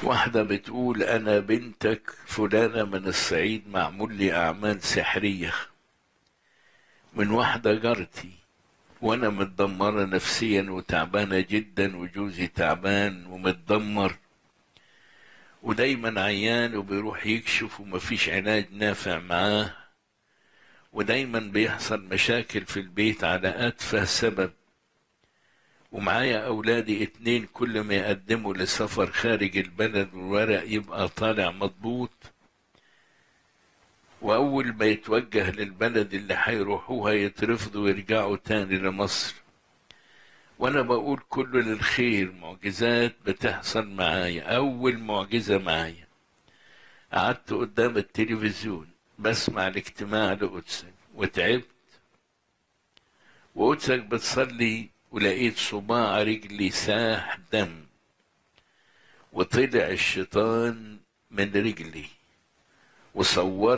واحدة بتقول أنا بنتك فلانة من الصعيد معمول لي أعمال سحرية من واحدة جارتي وأنا متدمرة نفسيا وتعبانة جدا وجوزي تعبان ومتدمر ودايما عيان وبيروح يكشف ومفيش علاج نافع معاه ودايما بيحصل مشاكل في البيت على أتفه سبب ومعايا أولادي اتنين كل ما يقدموا لسفر خارج البلد والورق يبقى طالع مضبوط وأول ما يتوجه للبلد اللي هيروحوها يترفضوا ويرجعوا تاني لمصر وأنا بقول كله للخير معجزات بتحصل معايا أول معجزة معايا قعدت قدام التلفزيون بسمع الاجتماع لقدسك وتعبت وقدسك بتصلي ولقيت صباع رجلي ساح دم وطلع الشيطان من رجلي وصورت